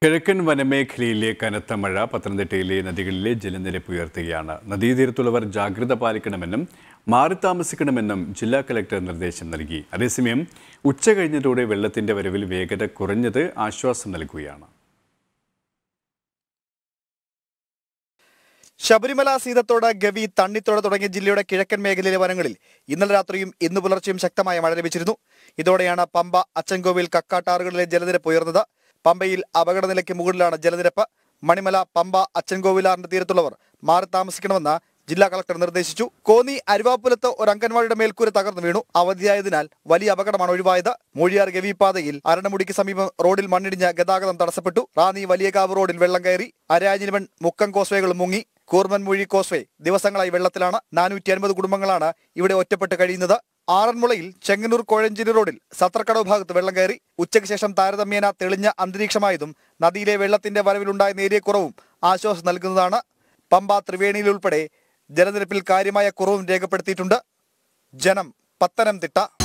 കിഴക്കൻ വനമേഖലയിലെ കനത്ത മഴ പത്തനംതിട്ടയിലെ നദികളിലെ ജലനിരപ്പ് ഉയർത്തുകയാണ് നദീതീരത്തുള്ളവർ ജാഗ്രത പാലിക്കണമെന്നും മാറി താമസിക്കണമെന്നും ജില്ലാ കലക്ടർ നിർദ്ദേശം നൽകി അതേസമയം ഉച്ച കഴിഞ്ഞതോടെ വെള്ളത്തിന്റെ വരവിൽ വേഗത കുറഞ്ഞത് ആശ്വാസം നൽകുകയാണ് ശബരിമല സീതത്തോട് ഗവി തണ്ണിത്തോട് തുടങ്ങിയ ജില്ലയുടെ കിഴക്കൻ മേഖലയിലെ വനങ്ങളിൽ ഇന്നലെ രാത്രിയും ഇന്ന് പുലർച്ചെയും ശക്തമായ മഴ ലഭിച്ചിരുന്നു ഇതോടെയാണ് പമ്പ അച്ചൻകോവിൽ കക്കാട്ടാറുകളിലെ ജലനിരപ്പ് ഉയർന്നത് പമ്പയിൽ അപകടനിലയ്ക്ക് മുകളിലാണ് ജലനിരപ്പ് മണിമല പമ്പ അച്ചൻകോവിലാറിന്റെ തീരത്തുള്ളവർ മാറി താമസിക്കണമെന്ന് ജില്ലാ കളക്ടർ നിർദ്ദേശിച്ചു കോന്നി അരുവാപ്പുലത്ത് ഒരു അംഗൻവാടിയുടെ മേൽക്കൂര തകർന്നു വീണു അവധിയായതിനാൽ വലിയ അപകടമാണ് ഒഴിവായത് മൂഴിയാർ ഗവി പാതയിൽ അരണമുടിക്ക് സമീപം റോഡിൽ മണ്ണിടിഞ്ഞ് ഗതാഗതം തടസ്സപ്പെട്ടു റാന്നി വലിയകാവ് റോഡിൽ വെള്ളം കയറി അരാജിനിവൻ മുക്കം കോസ്വേകൾ മുങ്ങി കൂർമൻമൂഴി കോസ്വേ ദിവസങ്ങളായി വെള്ളത്തിലാണ് നാനൂറ്റി അൻപത് കുടുംബങ്ങളാണ് ഇവിടെ ഒറ്റപ്പെട്ട് കഴിയുന്നത് ആറന്മുളയിൽ ചെങ്ങന്നൂർ കോഴഞ്ചേരി റോഡിൽ സത്രക്കടവ് ഭാഗത്ത് വെള്ളം കയറി ഉച്ചയ്ക്ക് ശേഷം താരതമ്യേന തെളിഞ്ഞ അന്തരീക്ഷമായതും നദിയിലെ വെള്ളത്തിന്റെ വരവിലുണ്ടായ നേരിയ കുറവും ആശ്വാസം നൽകുന്നതാണ് പമ്പ ത്രിവേണിയിൽ ഉൾപ്പെടെ ജലനിരപ്പിൽ കാര്യമായ കുറവും രേഖപ്പെടുത്തിയിട്ടുണ്ട് ജനം പത്തനംതിട്ട